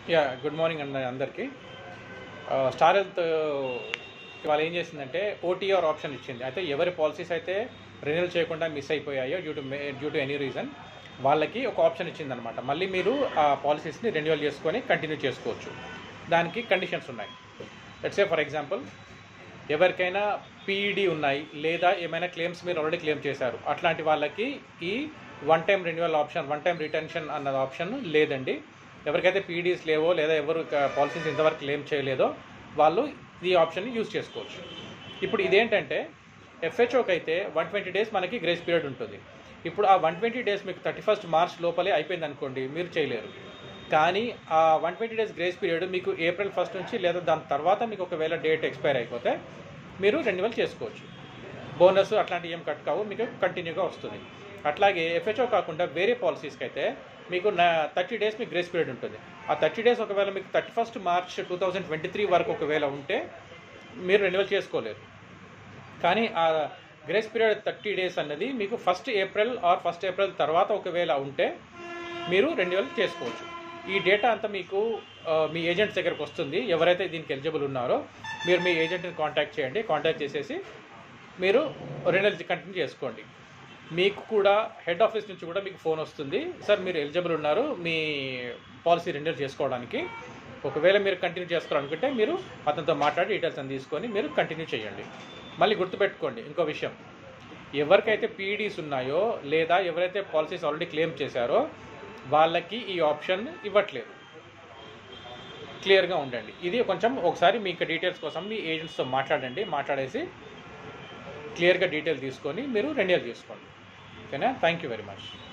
yeah good morning అండి అందరికీ ఆ, స్టార్ హెల్త్ వాళ్ళు ఏం చేసిందంటే ఓటీఆర్ ఆప్షన్ ఇచ్చింది అయితే ఎవరి పాలసీస్ అయితే రెన్యూల్ చేయకుండా మిస్ అయిపోయాయో due to due to any reason వాళ్ళకి ఒక ఆప్షన్ ఇచ్చిందనమాట మళ్ళీ మీరు ఆ పాలసీస్ని రెన్యువల్ చేసుకొని కంటిన్యూ చేసుకోవచ్చు దానికి కండిషన్స్ ఉన్నాయి లెట్స్ సే ఫర్ ఎగ్జాంపుల్ ఎవరికైనా పీఈడి ఉన్నాయి లేదా ఏమైనా క్లెయిమ్స్ మీరు ఆల్రెడీ క్లెయిమ్ చేశారు అట్లాంటి వాళ్ళకి ఈ one time renewal option one time retention అన్న ఆప్షన్ లేదండి ఎవరికైతే పీడీస్ లేవో లేదా ఎవరు పాలసీస్ ఇంతవరకు క్లెయిమ్ చేయలేదో వాళ్ళు ఈ ఆప్షన్ని యూజ్ చేసుకోవచ్చు ఇప్పుడు ఇదేంటంటే ఎఫ్హెచ్ఓకి అయితే వన్ ట్వంటీ డేస్ మనకి గ్రేస్ పీరియడ్ ఉంటుంది ఇప్పుడు ఆ వన్ ట్వంటీ డేస్ మీకు థర్టీ ఫస్ట్ మార్చ్ లోపలే అయిపోయింది అనుకోండి మీరు చేయలేరు కానీ ఆ one twenty days grace period మీకు ఏప్రిల్ ఫస్ట్ నుంచి లేదా దాని తర్వాత మీకు ఒకవేళ డేట్ ఎక్స్పైర్ అయిపోతే మీరు రెన్యువల్ చేసుకోవచ్చు బోనస్ అట్లాంటివి ఏం కట్ కావు మీకు కంటిన్యూగా వస్తుంది అట్లాగే ఎఫ్హెచ్ఓ కాకుండా వేరే పాలసీస్కి అయితే మీకు నా థర్టీ డేస్ మీకు గ్రేస్ పీరియడ్ ఉంటుంది ఆ థర్టీ డేస్ ఒకవేళ మీకు thirty first March two thousand twenty three వరకు ఒకవేళ ఉంటే మీరు రెన్యువల్ చేసుకోలేరు కానీ ఆ గ్రేస్ పీరియడ్ థర్టీ డేస్ అన్నది మీకు first April or first April తర్వాత ఒకవేళ ఉంటే మీరు రెన్యువల్ చేసుకోవచ్చు ఈ డేటా అంతా మీకు ఆ, మీ ఏజెంట్స్ దగ్గరకు వస్తుంది ఎవరైతే దీనికి ఎలిజిబుల్ ఉన్నారో మీరు మీ ఏజెంట్ని కాంటాక్ట్ చేయండి కాంటాక్ట్ చేసేసి మీరు రెన్యువల్ కంటిన్యూ చేసుకోండి మీకు కూడా హెడ్ ఆఫీస్ నుంచి కూడా మీకు ఫోన్ వస్తుంది సార్ మీరు ఎలిజిబుల్ ఉన్నారు మీ పాలసీ రెన్యువల్ చేసుకోవడానికి ఒకవేళ మీరు కంటిన్యూ చేసుకోవాలనుకుంటే మీరు అతనితో మాట్లాడి డీటెయిల్స్ అని తీసుకొని మీరు కంటిన్యూ చేయండి మళ్ళీ గుర్తుపెట్టుకోండి ఇంకో విషయం ఎవరికైతే పీడీస్ ఉన్నాయో లేదా ఎవరైతే పాలసీస్ ఆల్రెడీ క్లెయిమ్ చేశారో వాళ్ళకి ఈ ఆప్షన్ ఇవ్వట్లేదు క్లియర్గా ఉండండి ఇది కొంచెం ఒకసారి మీకు డీటెయిల్స్ కోసం మీ ఏజెంట్స్తో మాట్లాడండి మాట్లాడేసి క్లియర్గా డీటెయిల్ తీసుకొని మీరు రెన్యువల్ చేసుకోండి ఓకేనా థ్యాంక్ యూ వెరీ మచ్